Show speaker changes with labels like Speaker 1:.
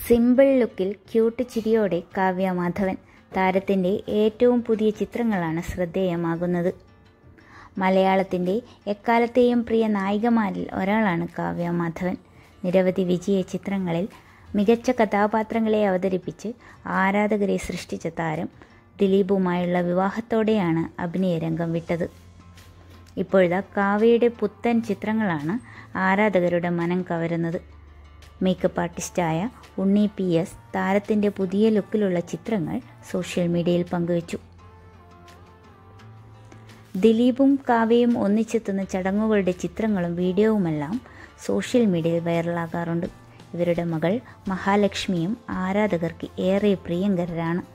Speaker 1: simple ലുക്കിൽ cute ചിരിയോടെ കാവ്യ മാധവൻ താരത്തിൻ്റെ ഏറ്റവും പുതിയ ചിത്രങ്ങളാണ് ശ്രദ്ധേയമാകുന്നത് മലയാളത്തിൻ്റെ എക്കാലത്തെയും പ്രിയ നായികമാരിൽ ഒരാളാണ് കാവ്യ മാധവൻ നിരവധി വിജയ ചിത്രങ്ങളിൽ മികച്ച കഥാപാത്രങ്ങളെ അവതരിപ്പിച്ച് ആരാധകരെ സൃഷ്ടിച്ച താരം ദിലീപുമായുള്ള വിവാഹത്തോടെയാണ് അഭിനയ രംഗം വിട്ടത് ഇപ്പോഴത്തെ കാവ്യയുടെ പുത്തൻ ചിത്രങ്ങളാണ് ആരാധകരുടെ മനം കവരുന്നത് മേക്കപ്പ് ആർട്ടിസ്റ്റായ ഉണ്ണി പി എസ് താരത്തിൻ്റെ പുതിയ ലുക്കിലുള്ള ചിത്രങ്ങൾ സോഷ്യൽ മീഡിയയിൽ പങ്കുവച്ചു ദിലീപും കാവ്യയും ഒന്നിച്ചെത്തുന്ന ചടങ്ങുകളുടെ ചിത്രങ്ങളും വീഡിയോവുമെല്ലാം സോഷ്യൽ മീഡിയയിൽ വൈറലാകാറുണ്ട് ഇവരുടെ മകൾ മഹാലക്ഷ്മിയും ആരാധകർക്ക് ഏറെ പ്രിയങ്കരരാണ്